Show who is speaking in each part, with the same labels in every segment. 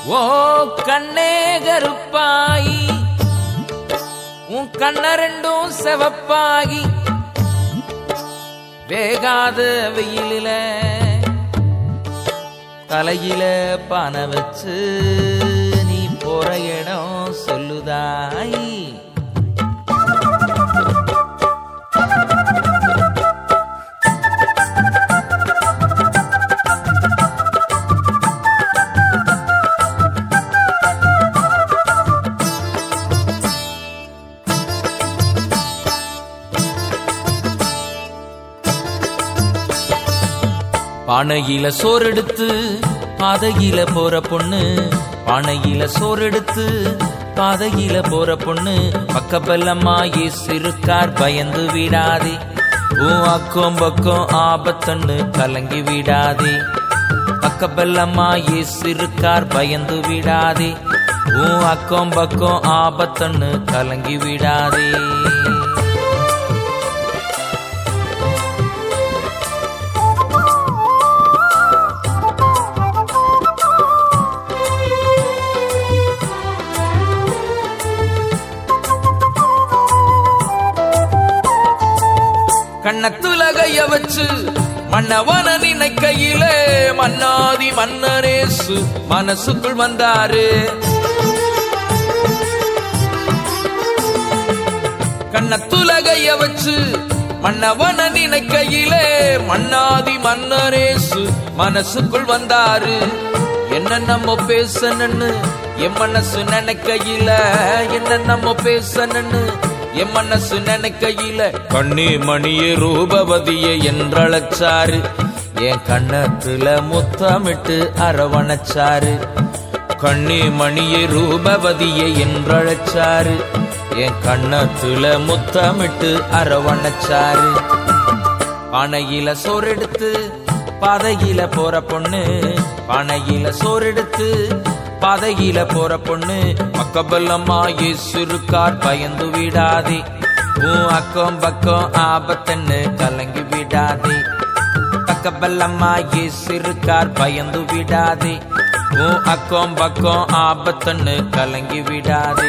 Speaker 1: ஓ கண்ணே கருப்பாயி உன் கண்ண ரெண்டும் செவப்பாகி வேகாத வெயிலில தலையில பானை வச்சு நீ போற இடம் சொல்லுதாய் பானையில சோறெடுத்து பாதையில போற பொண்ணு பானையில சோறெடுத்து பாதையில போற பொண்ணு பக்கப்பல்லம்மா இருக்கார் பயந்து விடாதே உன் அக்கம் பக்கம் ஆபத்தன்னு கலங்கி விடாதே பக்கப்பல்லம்மா இருக்கார் பயந்து விடாதே உன் அக்கம் பக்கம் ஆபத்தன்னு கலங்கி விடாதே கண்ணத்துலகைய வச்சு மன்னவன நினைக்கையிலே மன்னாதி மன்னரேசு மனசுக்குள் வந்தாரு கண்ணத்துலகைய வச்சு மன்னவன நினைக்கையிலே மன்னாதி மன்னரேசு மனசுக்குள் வந்தாரு என்ன நம்ம பேசணும்னு என் மனசு நினைக்கையில என்ன நம்ம பேசணும்னு என் மனசு நினைக்கையில கண்ணி மணியே ரூபவதியே என்றழைச்சாரு என் கண்ணத்துல முத்தமிட்டு அரவணைச்சாரு கண்ணி மணியே ரூபவதியே என்றழைச்சாரு என் கண்ணத்துல முத்தமிட்டு அரவணைச்சாரு பானையில சோறெடுத்து பாதையில போற பொண்ணு பானையில சோறெடுத்து பாதையில போற பொண்ணு மக்கபல்லம்மா இருக்கார் பயந்து விடாதே உன் அக்கம் பக்கம் ஆபத்தன்னு கலங்கி விடாதே பக்கபல்லம்மா இருக்கார் பயந்து விடாதே உன் அக்கம் பக்கம் ஆபத்தன்னு கலங்கி விடாதே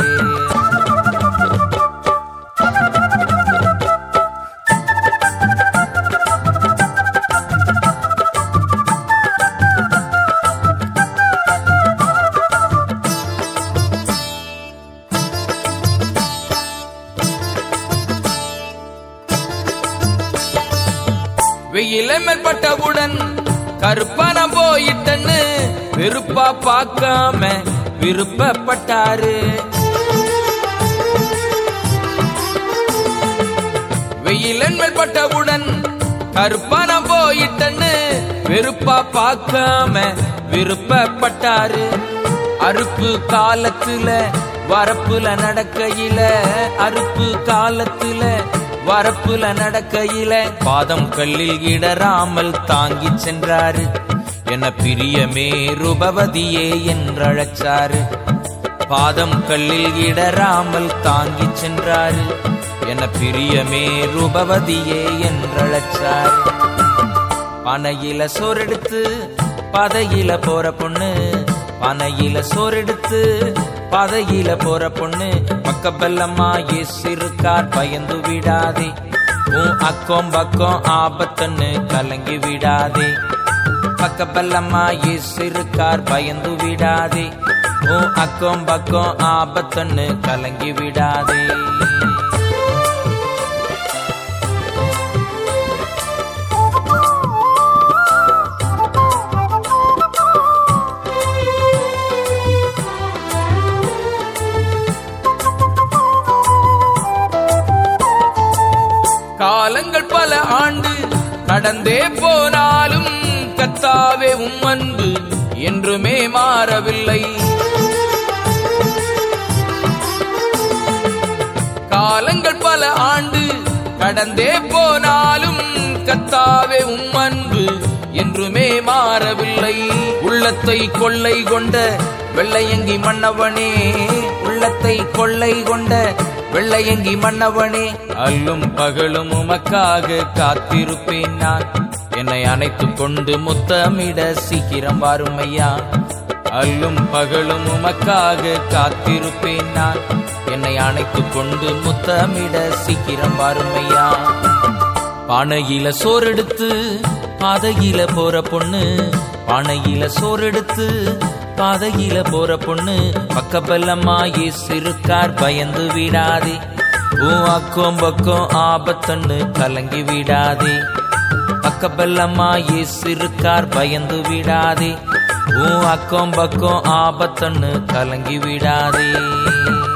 Speaker 1: வெயில மேற்பட்டவுடன் கருப்பான போயிட்டன்னு வெறுப்பா பார்க்காம விருப்பப்பட்டாரு வெயிலன் மேற்பட்டவுடன் கருப்பான போயிட்டன்னு வெறுப்பா பார்க்காம விருப்பப்பட்டாரு அறுப்பு காலத்துல வரப்புல நடக்கையில அறுப்பு காலத்துல வரப்புல நடக்கையில பாதம் கல்லில் இடராமல் தாங்கி சென்றாரு என பிரியமே ரூபவதியே என்றழைச்சாரு பாதம் கல்லில் இடராமல் தாங்கி சென்றாரு என பிரியமே ரூபவதியே என்றழைச்சாரு பனையில சோறெடுத்து பதையில போற பொண்ணு பனையில சோறெடுத்து பாதையில போற பொண்ணு பக்கப்பல்லம்மா இருக்கார் பயந்து விடாதே உன் அக்கம் பக்கம் ஆபத்தன்னு கலங்கி விடாதே பக்கப்பல்லம்மா இருக்கார் பயந்து விடாதே உன் அக்கம் பக்கம் ஆபத்தன்னு கலங்கி விடாதே காலங்கள் பல ஆண்டு கடந்தே போனாலும் கத்தாவே உம் அன்பு என்றுமே மாறவில்லை காலங்கள் பல ஆண்டு கடந்தே போனாலும் கத்தாவே உம் அன்பு என்றுமே மாறவில்லை உள்ளத்தை கொள்ளை கொண்ட வெள்ளையங்கி மன்னவனே உள்ளத்தை கொள்ளை கொண்ட வெள்ளையங்கி மன்னவனே அல்லும் பகலும் உமக்காக காத்திருப்பேன் நான் என்னை அணைத்துக் கொண்டு முத்தமிட சீக்கிரம் வாரும் ஐயா அல்லும் பகலும் உமக்காக காத்திருப்பேன் நான் என்னை அணைத்துக் கொண்டு முத்தமிட சீக்கிரம் வாருமையா பானையில சோறெடுத்து பாதையில போற பொண்ணு பானையில சோறெடுத்து பாதையில போற பொண்ணு பக்கபல்லம்மா இருக்கார் பயந்து விடாதே உன் அக்கம் பக்கம் ஆபத்தன்னு கலங்கி விடாதே பக்கபல்லம்மா இருக்கார் பயந்து விடாதே உன் அக்கம் பக்கம் ஆபத்தன்னு கலங்கி விடாதே